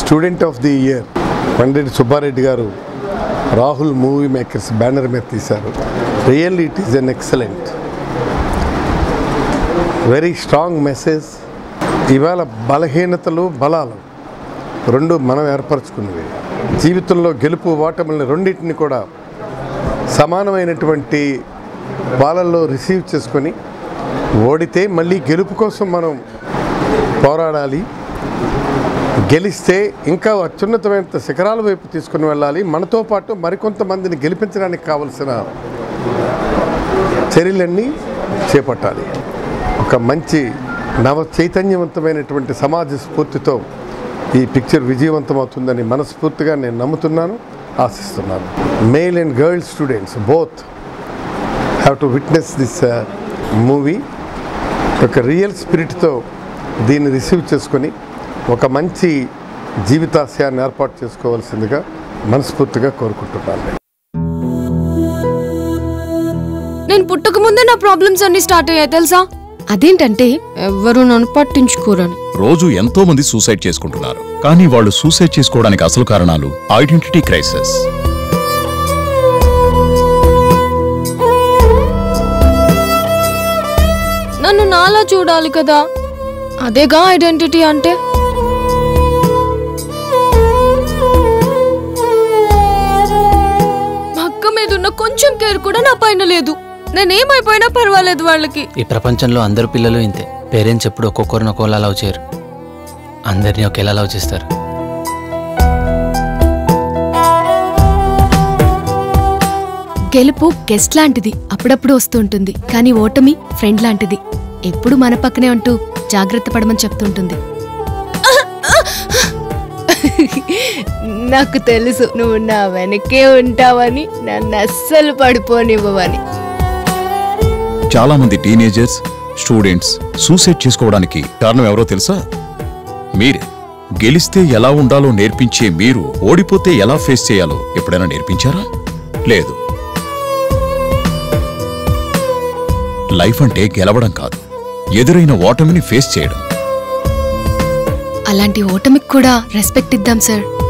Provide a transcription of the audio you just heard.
student of the year Pandit Subba Reddy గారు Rahul movie makers banner మీద తీశారు really it is an excellent very strong message ఇవాళ బలహీనతలు బలాలు రెండు మనం ఏర్పరచుకున్నవి జీవితంలో గెలుపు ఓటములని రెండింటిని కూడా సమానమైనటువంటి వాళ్ళల్లో రిసీవ్ చేసుకొని ఓడితే మళ్ళీ గెలుపు కోసం మనం పోరాడాలి గెలిస్తే ఇంకా అత్యున్నతమైన శిఖరాల వైపు తీసుకుని వెళ్ళాలి మనతో పాటు మరికొంతమందిని గెలిపించడానికి కావలసిన చర్యలన్నీ చేపట్టాలి ఒక మంచి నవ చైతన్యవంతమైనటువంటి సమాజ స్ఫూర్తితో ఈ పిక్చర్ విజయవంతమవుతుందని మనస్ఫూర్తిగా నేను నమ్ముతున్నాను ఆశిస్తున్నాను male and girl students both have to witness this movie ఒక రియల్ స్పిరిట్తో దీన్ని రిసీవ్ చేసుకొని ఒక మంచి జీవితాశయాన్ని ఏర్పాటు చేసుకోవాల్సిందిగా మనస్ఫూర్తిగా కోరుకుంటున్నాను నేను పుట్టక ముందే నా ప్రాబ్లమ్స్ అన్ని స్టార్ట్ అయ్యాయి తెలుసా అదేంటంటే ఎవరు నన్ను పట్టించుకోరని రోజు ఎంతో మంది సూసైడ్ చేసుకుంటున్నారు కానీ వాళ్ళు సూసైడ్ చేసుకోవడానికి అసలు కారణాలు ఐడెంటిటీ క్రైసిస్ నన్ను నాలా చూడాలి కదా అదేగా ఐడెంటిటీ అంటే మా అక్క మీద ఉన్న కొంచెం కేర్ కూడా నా పైన లేదు నేనేమైపోయినా పర్వాలేదు వాళ్ళకి ఈ ప్రపంచంలో అందరు పిల్లలు ఇంతే పేరెంట్స్ ఎప్పుడు ఒక్కొక్కరిని ఒక్కోలా లవ్ చేయరు అందరినీ ఒకేలా లవ్ చేస్తారు గెలుపు గెస్ట్ లాంటిది అప్పుడప్పుడు వస్తుంటుంది కానీ ఓటమి ఫ్రెండ్ లాంటిది ఎప్పుడు మన పక్కనే ఉంటూ జాగ్రత్త పడమని చెప్తుంటుంది నాకు తెలుసు నువ్వు నా వెనకే ఉంటావని నన్ను అస్సలు పడిపోనివ్వవని చాలా మంది టీనేజర్స్ స్టూడెంట్స్ సూసైడ్ చేసుకోవడానికి కారణం ఎవరో తెలుసా మీరే గెలిస్తే ఎలా ఉండాలో నేర్పించే మీరు ఓడిపోతే ఎలా ఫేస్ చేయాలో ఎప్పుడైనా నేర్పించారా లేదు లైఫ్ అంటే గెలవడం కాదు ఎదురైన ఓటమిని ఫేస్ చేయడం అలాంటి ఓటమికి కూడా రెస్పెక్ట్ ఇద్దాం సార్